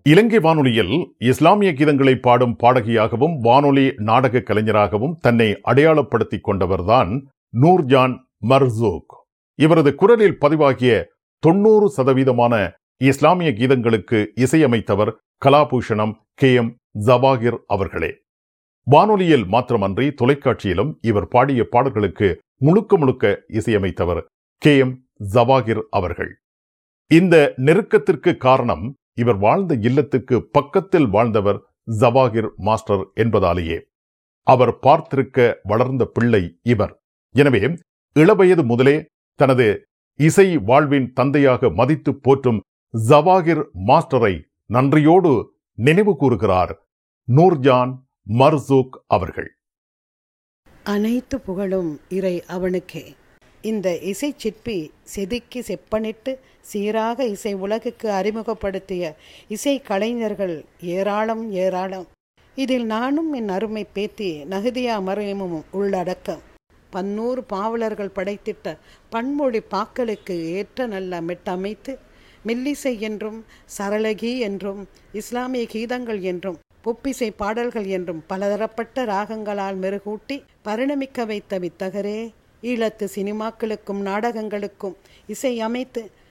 இலங்கை வானொலியில் இஸ்லாமிய கீதங்களை பாடும் பாடகியாகவும் வானொலி நாடக கலைஞராகவும் தன்னை அடையாளப்படுத்திக் கொண்டவர்தான் நூர்ஜான் மர்சூக் இவரது குரலில் பதிவாகிய தொண்ணூறு சதவீதமான இஸ்லாமிய கீதங்களுக்கு இசையமைத்தவர் கலாபூஷணம் கே எம் ஜவாகிர் அவர்களே வானொலியில் மாத்திரமன்றி தொலைக்காட்சியிலும் இவர் பாடிய பாடல்களுக்கு முழுக்க முழுக்க இசையமைத்தவர் கே எம் ஜவாகிர் அவர்கள் இந்த நெருக்கத்திற்கு காரணம் இவர் வாழ்ந்த இல்லத்துக்கு பக்கத்தில் வாழ்ந்தவர் ஜவாகிர் மாஸ்டர் என்பதாலேயே அவர் பார்த்திருக்க வளர்ந்த பிள்ளை இவர் எனவே இளவயது முதலே தனது இசை வாழ்வின் தந்தையாக மதித்து போற்றும் ஜவாகிர் மாஸ்டரை நன்றியோடு நினைவு கூறுகிறார் நூர்ஜான் மர்சூக் அவர்கள் அனைத்து புகழும் இறை அவனுக்கே இந்த இசை சிற்பி செதுக்கி செப்பனிட்டு சீராக இசை உலகுக்கு அறிமுகப்படுத்திய இசை கலைஞர்கள் ஏராளம் ஏராளம் இதில் நானும் என் அருமை பேத்தி நகுதியா மறையமும் உள்ளடக்கம் பன்னூறு பாவலர்கள் படைத்திட்ட பன்மொழி பாக்களுக்கு ஏற்ற நல்ல மெட்டமைத்து மெல்லிசை என்றும் சரளகி என்றும் இஸ்லாமிய கீதங்கள் என்றும் பொப்பிசை பாடல்கள் என்றும் பலதரப்பட்ட ராகங்களால் மெருகூட்டி பரிணமிக்க வைத்த வித்தகரே ஈழத்து சினிமாக்களுக்கும் நாடகங்களுக்கும் இசை அமைத்து